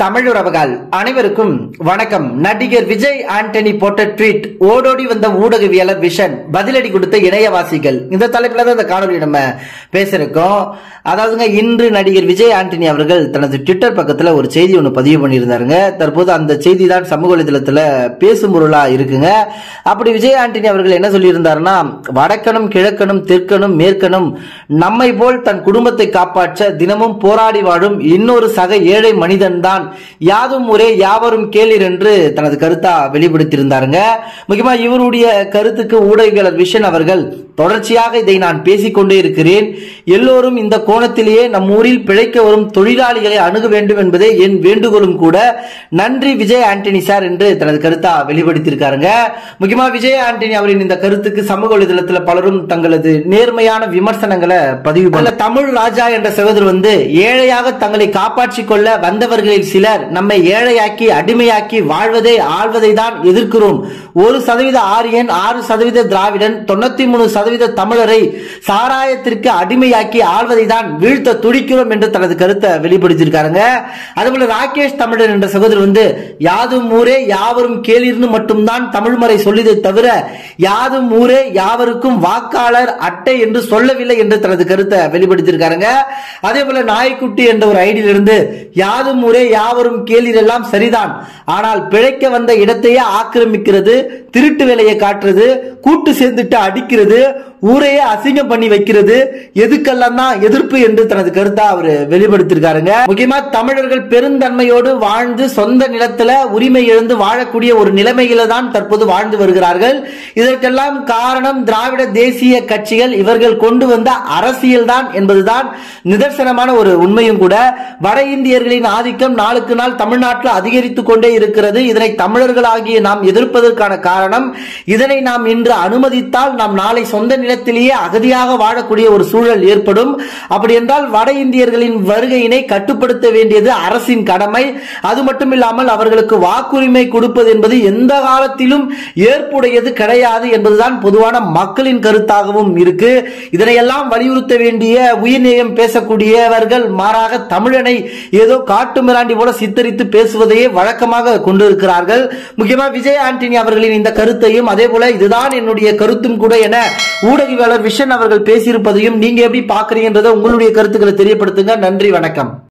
தமிழுறவுகள் அனைவருக்கும் வணக்கம் நடிகர் விஜய் ஆண்டனி போட்ட ட்வீட் ஓடோடி வந்த ஊடகவியலர் விஷன் பதிலடி கொடுத்த இணையவாசிகள் இந்த தலைப்புல தான் இந்த காணொலி நம்ம பேசியிருக்கோம் அதாவதுங்க இன்று நடிகர் விஜய் ஆண்டனி அவர்கள் தனது ட்விட்டர் பக்கத்துல ஒரு செய்தி ஒன்று பதிவு பண்ணியிருந்தாருங்க தற்போது அந்த செய்தி தான் சமூக வலைதளத்துல பேசும் பொருளா இருக்குங்க அப்படி விஜய் ஆண்டனி அவர்கள் என்ன சொல்லியிருந்தாருன்னா வடக்கனும் கிழக்கனும் தெற்கனும் மேற்கனும் நம்மை போல் தன் குடும்பத்தை காப்பாற்ற தினமும் போராடி வாழும் இன்னொரு சக ஏழை மனிதன் தான் யாதும் ஒரே யாவரும் கேளீர் என்று தனது கருத்தா வெளிப்படுத்தியிருந்தாருங்க முக்கியமா இவருடைய கருத்துக்கு ஊடகவியலர் விஷன் அவர்கள் தொடர்ச்சியாக இதை நான் பேசிக்கொண்டே இருக்கிறேன் எல்லோரும் இந்த கோணத்திலேயே நம் ஊரில் பிழைக்க வரும் தொழிலாளிகளை அணுக வேண்டும் என்பதே என் வேண்டுகோளும் கூட நன்றி விஜய் ஆண்டனி சார் என்று தனது கருத்தா வெளிப்படுத்தியிருக்காருங்க முக்கியமா விஜய் ஆண்டனி அவரின் இந்த கருத்துக்கு சமூக வலைதளத்தில் பலரும் தங்களது நேர்மையான விமர்சனங்களை பதிவு பண்ண தமிழ் ராஜா என்ற சகோதரர் வந்து ஏழையாக தங்களை காப்பாற்றிக் கொள்ள வந்தவர்களில் சிலர் நம்மை ஏழையாக்கி அடிமையாக்கி வாழ்வதை ஆள்வதை தான் எதிர்க்கிறோம் ஒரு சதவீத ஆரியன் ஆறு சதவீத திராவிடன் தொண்ணூத்தி மூணு சதவீத தமிழரை சாராயத்திற்கு அடிமையாக்கி ஆள்வதை தான் வீழ்த்த துடிக்கிறோம் என்று தனது கருத்தை வெளிப்படுத்தியிருக்காருங்க அதுபோல ராகேஷ் தமிழன் என்ற சகோதரர் வந்து யாதும் ஊரே யாவரும் கேளிர்னு மட்டும்தான் தமிழ்மறை சொல்லியதை தவிர யாதும் ஊரே யாவருக்கும் வாக்காளர் அட்டை என்று சொல்லவில்லை என்று தனது கருத்தை வெளிப்படுத்தியிருக்காருங்க அதே போல நாய்க்குட்டி என்ற ஒரு ஐடியிலிருந்து யாதும் ஊரே யாவரும் கேளிர் எல்லாம் சரிதான் ஆனால் பிழைக்க வந்த இடத்தையே ஆக்கிரமிக்கிறது திருட்டு வேலையை காட்டுறது கூட்டு சேர்ந்துட்டு அடிக்கிறது ஊரையே அசிங்கம் பண்ணி வைக்கிறது எதுக்கெல்லாம் தான் எதிர்ப்பு என்று தனது கருத்தா அவர் வெளிப்படுத்திருக்காருங்க முக்கியமா தமிழர்கள் பெருந்தன்மையோடு வாழ்ந்து சொந்த நிலத்துல உரிமை இழந்து வாழக்கூடிய ஒரு நிலைமையில தான் தற்போது வாழ்ந்து வருகிறார்கள் இதற்கெல்லாம் காரணம் திராவிட தேசிய கட்சிகள் இவர்கள் கொண்டு வந்த அரசியல் தான் என்பதுதான் நிதர்சனமான ஒரு உண்மையும் கூட வட இந்தியர்களின் ஆதிக்கம் நாளுக்கு நாள் தமிழ்நாட்டில் அதிகரித்துக் கொண்டே இருக்கிறது இதனை தமிழர்களாகிய நாம் எதிர்ப்பதற்கான காரணம் இதனை நாம் இன்று அனுமதித்தால் நாம் நாளை சொந்த நிலத்திலேயே அகதியாக வாழக்கூடிய ஒரு சூழல் ஏற்படும் அப்படி என்றால் வட இந்தியர்களின் வருகையினை கட்டுப்படுத்த வேண்டியது அரசின் கடமை அது மட்டும் இல்லாமல் அவர்களுக்கு வாக்குரிமை கொடுப்பது என்பது எந்த காலத்திலும் ஏற்புடையது கிடையாது என்பதுதான் பொதுவான மக்களின் கருத்தாகவும் இருக்கு இதனையெல்லாம் வலியுறுத்த வேண்டிய உயிர்நேயம் பேசக்கூடியவர்கள் மாறாக தமிழனை ஏதோ காட்டு மிராண்டி போல சித்தரித்து பேசுவதையே வழக்கமாக கொண்டிருக்கிறார்கள் முக்கியமா விஜய் ஆண்டனி அவர்களின் இந்த கருத்தையும் அதே போல இதுதான் என்னுடைய கருத்தும் கூட என ஊடகவியலாளர் விஷன் அவர்கள் பேசியிருப்பதையும் நீங்க எப்படி பாக்குறீங்கன்றதை உங்களுடைய கருத்துக்களை தெரியப்படுத்துங்க நன்றி வணக்கம்